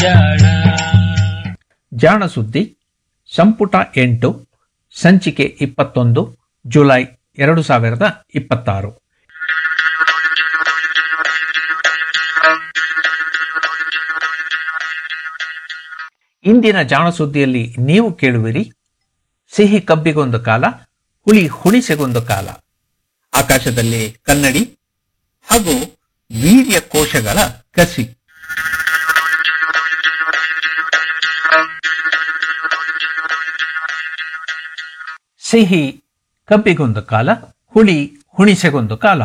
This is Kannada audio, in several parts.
ಜಾಣ ಜಾಣ ಸುದ್ದಿ ಸಂಪುಟ ಎಂಟು ಸಂಚಿಕೆ ಇಪ್ಪತ್ತೊಂದು ಜುಲೈ ಎರಡು ಸಾವಿರದ ಇಪ್ಪತ್ತಾರು ಇಂದಿನ ಜಾಣ ಸುದ್ದಿಯಲ್ಲಿ ನೀವು ಕೇಳುವಿರಿ ಸಿಹಿ ಕಬ್ಬಿಗೊಂದು ಕಾಲ ಹುಳಿ ಹುಣಿಸೆಗೊಂದು ಕಾಲ ಆಕಾಶದಲ್ಲಿ ಕನ್ನಡಿ ಹಾಗೂ ವೀರ್ಯ ಕೋಶಗಳ ಕಸಿ ಸಿಹಿ ಕಬ್ಬಿಗೊಂದು ಕಾಲ ಹುಳಿ ಹುಣಿಸೆಗೊಂದು ಕಾಲ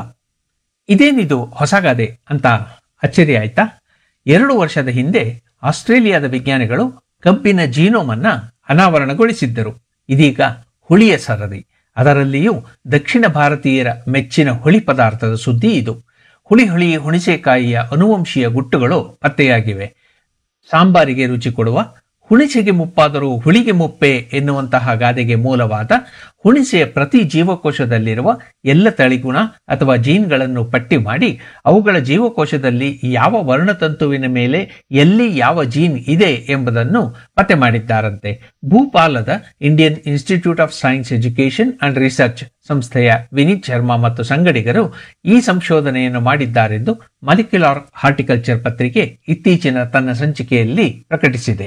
ಇದೇನಿದು ಹೊಸಗಾದೆ ಅಂತ ಅಚ್ಚರಿ ಆಯ್ತಾ ಎರಡು ವರ್ಷದ ಹಿಂದೆ ಆಸ್ಟ್ರೇಲಿಯಾದ ವಿಜ್ಞಾನಿಗಳು ಕಬ್ಬಿನ ಜೀನೋಮನ್ನ ಅನಾವರಣಗೊಳಿಸಿದ್ದರು ಇದೀಗ ಹುಳಿಯ ಸರದಿ ಅದರಲ್ಲಿಯೂ ದಕ್ಷಿಣ ಭಾರತೀಯರ ಮೆಚ್ಚಿನ ಹುಳಿ ಪದಾರ್ಥದ ಸುದ್ದಿ ಇದು ಹುಳಿ ಹುಳಿ ಹುಣಿಸೆಕಾಯಿಯ ಅನುವಂಶೀಯ ಗುಟ್ಟುಗಳು ಪತ್ತೆಯಾಗಿವೆ ಸಾಂಬಾರಿಗೆ ರುಚಿ ಕೊಡುವ ಹುಣಿಸೆಗೆ ಮುಪ್ಪಾದರೂ ಹುಳಿಗೆ ಮುಪ್ಪೆ ಎನ್ನುವಂತಹ ಗಾದೆಗೆ ಮೂಲವಾದ ಹುಣಿಸೆಯ ಪ್ರತಿ ಜೀವಕೋಶದಲ್ಲಿರುವ ಎಲ್ಲ ತಳಿಗುಣ ಅಥವಾ ಜೀನ್ಗಳನ್ನು ಪಟ್ಟಿ ಮಾಡಿ ಅವುಗಳ ಜೀವಕೋಶದಲ್ಲಿ ಯಾವ ವರ್ಣತಂತುವಿನ ಮೇಲೆ ಎಲ್ಲಿ ಯಾವ ಜೀನ್ ಇದೆ ಎಂಬುದನ್ನು ಪತ್ತೆ ಮಾಡಿದ್ದಾರಂತೆ ಭೂಪಾಲದ Indian Institute of Science Education and Research ಸಂಸ್ಥೆಯ ವಿನೀತ್ ಶರ್ಮಾ ಮತ್ತು ಸಂಗಡಿಗರು ಈ ಸಂಶೋಧನೆಯನ್ನು ಮಾಡಿದ್ದಾರೆಂದು ಮಾಲಿಕ್ಯುಲಾರ್ ಹಾರ್ಟಿಕಲ್ಚರ್ ಪತ್ರಿಕೆ ಇತ್ತೀಚಿನ ತನ್ನ ಸಂಚಿಕೆಯಲ್ಲಿ ಪ್ರಕಟಿಸಿದೆ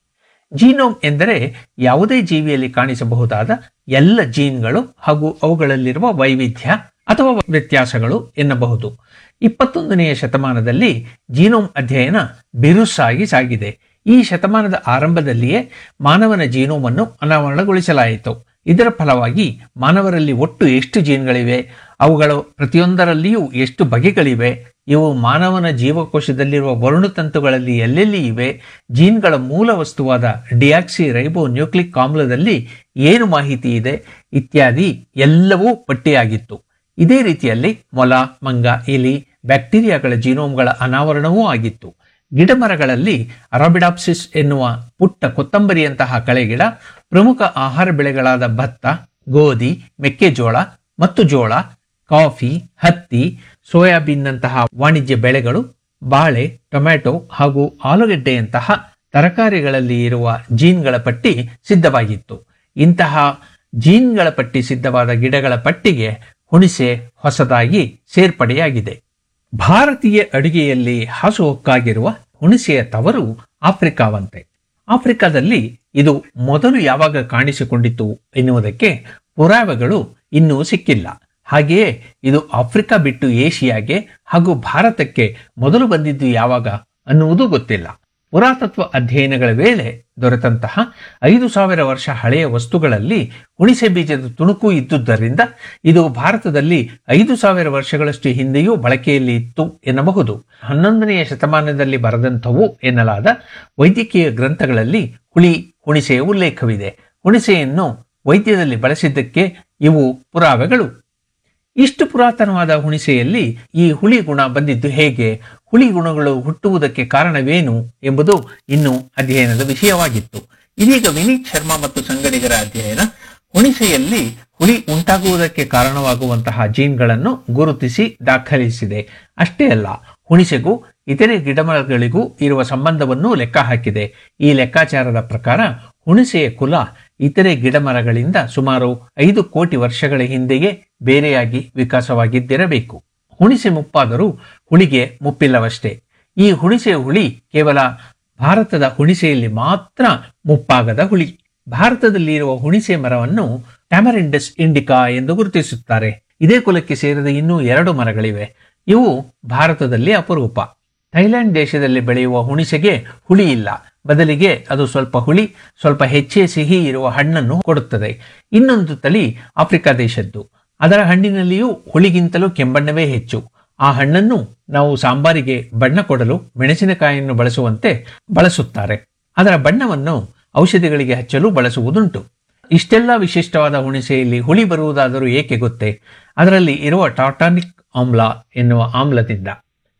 ಜೀನೋಮ್ ಎಂದರೆ ಯಾವುದೇ ಜೀವಿಯಲ್ಲಿ ಕಾಣಿಸಬಹುದಾದ ಎಲ್ಲ ಜೀನ್ಗಳು ಹಾಗೂ ಅವುಗಳಲ್ಲಿರುವ ವೈವಿಧ್ಯ ಅಥವಾ ವ್ಯತ್ಯಾಸಗಳು ಎನ್ನಬಹುದು ಇಪ್ಪತ್ತೊಂದನೆಯ ಶತಮಾನದಲ್ಲಿ ಜೀನೋಮ್ ಅಧ್ಯಯನ ಬಿರುಸಾಗಿ ಸಾಗಿದೆ ಈ ಶತಮಾನದ ಆರಂಭದಲ್ಲಿಯೇ ಮಾನವನ ಜೀನೋಮನ್ನು ಅನಾವರಣಗೊಳಿಸಲಾಯಿತು ಇದರ ಫಲವಾಗಿ ಮಾನವರಲ್ಲಿ ಒಟ್ಟು ಎಷ್ಟು ಜೀನ್ಗಳಿವೆ ಅವುಗಳು ಪ್ರತಿಯೊಂದರಲ್ಲಿಯೂ ಎಷ್ಟು ಬಗೆಗಳಿವೆ ಇವು ಮಾನವನ ಜೀವಕೋಶದಲ್ಲಿರುವ ವರ್ಣತಂತುಗಳಲ್ಲಿ ಎಲ್ಲೆಲ್ಲಿ ಇವೆ ಜೀನ್ಗಳ ಮೂಲ ವಸ್ತುವಾದ ಡಿಯಾಕ್ಸಿ ರೈಬೋ ನ್ಯೂಕ್ಲಿಕ್ ಆಮ್ಲದಲ್ಲಿ ಏನು ಮಾಹಿತಿ ಇದೆ ಇತ್ಯಾದಿ ಎಲ್ಲವೂ ಪಟ್ಟಿಯಾಗಿತ್ತು ಇದೇ ರೀತಿಯಲ್ಲಿ ಮೊಲ ಮಂಗ ಇಲಿ ಬ್ಯಾಕ್ಟೀರಿಯಾಗಳ ಜೀನೋಮ್ಗಳ ಅನಾವರಣವೂ ಆಗಿತ್ತು ಗಿಡಮರಗಳಲ್ಲಿ ಅರಾಬಿಡಾಪ್ಸಿಸ್ ಎನ್ನುವ ಪುಟ್ಟ ಕೊತ್ತಂಬರಿಯಂತಹ ಕಳೆಗಿಡ ಪ್ರಮುಖ ಆಹಾರ ಬೆಳೆಗಳಾದ ಭತ್ತ ಗೋಧಿ ಮೆಕ್ಕೆಜೋಳ ಮತ್ತು ಜೋಳ ಕಾಫಿ ಹತ್ತಿ ಸೋಯಾಬೀನ್ನಂತಹ ವಾಣಿಜ್ಯ ಬೆಳೆಗಳು ಬಾಳೆ ಟೊಮ್ಯಾಟೊ ಹಾಗೂ ಆಲೂಗೆಡ್ಡೆಯಂತಹ ತರಕಾರಿಗಳಲ್ಲಿ ಇರುವ ಜೀನ್ಗಳ ಪಟ್ಟಿ ಸಿದ್ಧವಾಗಿತ್ತು ಇಂತಹ ಜೀನ್ಗಳ ಪಟ್ಟಿ ಸಿದ್ಧವಾದ ಗಿಡಗಳ ಪಟ್ಟಿಗೆ ಹುಣಿಸೆ ಹೊಸದಾಗಿ ಸೇರ್ಪಡೆಯಾಗಿದೆ ಭಾರತೀಯ ಅಡುಗೆಯಲ್ಲಿ ಹಾಸುಹೊಕ್ಕಾಗಿರುವ ಹುಣಿಸೆಯ ತವರು ಆಫ್ರಿಕಾವಂತೆ ಆಫ್ರಿಕಾದಲ್ಲಿ ಇದು ಮೊದಲು ಯಾವಾಗ ಕಾಣಿಸಿಕೊಂಡಿತು ಎನ್ನುವುದಕ್ಕೆ ಪುರಾವೆಗಳು ಇನ್ನೂ ಸಿಕ್ಕಿಲ್ಲ ಹಾಗೆಯೇ ಇದು ಆಫ್ರಿಕಾ ಬಿಟ್ಟು ಏಷಿಯಾಗೆ ಹಾಗೂ ಭಾರತಕ್ಕೆ ಮೊದಲು ಬಂದಿದ್ದು ಯಾವಾಗ ಅನ್ನುವುದು ಗೊತ್ತಿಲ್ಲ ಪುರಾತತ್ವ ಅಧ್ಯಯನಗಳ ವೇಳೆ ದೊರೆತಂತಹ ಐದು ಸಾವಿರ ವರ್ಷ ಹಳೆಯ ವಸ್ತುಗಳಲ್ಲಿ ಹುಣಿಸೆ ಬೀಜದ ತುಣುಕು ಇದ್ದುದರಿಂದ ಇದು ಭಾರತದಲ್ಲಿ ಐದು ಸಾವಿರ ವರ್ಷಗಳಷ್ಟು ಹಿಂದೆಯೂ ಬಳಕೆಯಲ್ಲಿ ಇತ್ತು ಎನ್ನಬಹುದು ಹನ್ನೊಂದನೆಯ ಶತಮಾನದಲ್ಲಿ ಬರೆದಂಥವು ಎನ್ನಲಾದ ವೈದ್ಯಕೀಯ ಗ್ರಂಥಗಳಲ್ಲಿ ಹುಳಿ ಹುಣಿಸೆಯ ಉಲ್ಲೇಖವಿದೆ ಹುಣಿಸೆಯನ್ನು ವೈದ್ಯದಲ್ಲಿ ಬಳಸಿದ್ದಕ್ಕೆ ಇವು ಪುರಾವೆಗಳು ಇಷ್ಟು ಪುರಾತನವಾದ ಹುಣಿಸೆಯಲ್ಲಿ ಈ ಹುಳಿ ಗುಣ ಬಂದಿದ್ದು ಹೇಗೆ ಹುಳಿ ಗುಣಗಳು ಹುಟ್ಟುವುದಕ್ಕೆ ಕಾರಣವೇನು ಎಂಬುದು ಇನ್ನು ಅಧ್ಯಯನದ ವಿಷಯವಾಗಿತ್ತು ಇದೀಗ ವಿನೀತ್ ಶರ್ಮಾ ಮತ್ತು ಸಂಗಡಿಗರ ಅಧ್ಯಯನ ಹುಣಿಸೆಯಲ್ಲಿ ಹುಳಿ ಉಂಟಾಗುವುದಕ್ಕೆ ಕಾರಣವಾಗುವಂತಹ ಜೀನ್ಗಳನ್ನು ಗುರುತಿಸಿ ದಾಖಲಿಸಿದೆ ಅಷ್ಟೇ ಅಲ್ಲ ಹುಣಿಸೆಗೂ ಇತರೆ ಗಿಡಮರಗಳಿಗೂ ಇರುವ ಸಂಬಂಧವನ್ನು ಲೆಕ್ಕ ಹಾಕಿದೆ ಈ ಲೆಕ್ಕಾಚಾರದ ಪ್ರಕಾರ ಹುಣಿಸೆಯ ಕುಲ ಇತರೆ ಗಿಡಮರಗಳಿಂದ ಸುಮಾರು ಐದು ಕೋಟಿ ವರ್ಷಗಳ ಹಿಂದೆಯೇ ಬೇರೆಯಾಗಿ ವಿಕಾಸವಾಗಿದ್ದಿರಬೇಕು ಹುಣಿಸೆ ಮುಪ್ಪಾದರೂ ಹುಳಿಗೆ ಮುಪ್ಪಿಲ್ಲವಷ್ಟೇ ಈ ಹುಣಿಸೆಯ ಹುಳಿ ಕೇವಲ ಭಾರತದ ಹುಣಿಸೆಯಲ್ಲಿ ಮಾತ್ರ ಮುಪ್ಪಾಗದ ಹುಳಿ ಭಾರತದಲ್ಲಿ ಇರುವ ಹುಣಿಸೆ ಮರವನ್ನು ಟ್ಯಾಮರಿಂಡಸ್ ಇಂಡಿಕಾ ಎಂದು ಗುರುತಿಸುತ್ತಾರೆ ಇದೇ ಕುಲಕ್ಕೆ ಸೇರಿದ ಇನ್ನೂ ಎರಡು ಮರಗಳಿವೆ ಇವು ಭಾರತದಲ್ಲಿ ಅಪರೂಪ ಥೈಲ್ಯಾಂಡ್ ದೇಶದಲ್ಲಿ ಬೆಳೆಯುವ ಹುಣಿಸೆಗೆ ಹುಳಿ ಇಲ್ಲ ಬದಲಿಗೆ ಅದು ಸ್ವಲ್ಪ ಹುಳಿ ಸ್ವಲ್ಪ ಹೆಚ್ಚೇ ಸಿಹಿ ಇರುವ ಹಣ್ಣನ್ನು ಕೊಡುತ್ತದೆ ಇನ್ನೊಂದು ತಳಿ ಆಫ್ರಿಕಾ ದೇಶದ್ದು ಅದರ ಹಣ್ಣಿನಲ್ಲಿಯೂ ಹುಳಿಗಿಂತಲೂ ಕೆಂಬಣ್ಣವೇ ಹೆಚ್ಚು ಆ ಹಣ್ಣನ್ನು ನಾವು ಸಾಂಬಾರಿಗೆ ಬಣ್ಣ ಕೊಡಲು ಮೆಣಸಿನಕಾಯಿಯನ್ನು ಬಳಸುವಂತೆ ಬಳಸುತ್ತಾರೆ ಅದರ ಬಣ್ಣವನ್ನು ಔಷಧಿಗಳಿಗೆ ಹಚ್ಚಲು ಬಳಸುವುದುಂಟು ಇಷ್ಟೆಲ್ಲ ವಿಶಿಷ್ಟವಾದ ಹುಣಿಸೆಯಲ್ಲಿ ಹುಳಿ ಬರುವುದಾದರೂ ಏಕೆ ಗೊತ್ತೇ ಅದರಲ್ಲಿ ಇರುವ ಟಾಟಾನಿಕ್ ಆಮ್ಲ ಎನ್ನುವ ಆಮ್ಲದಿಂದ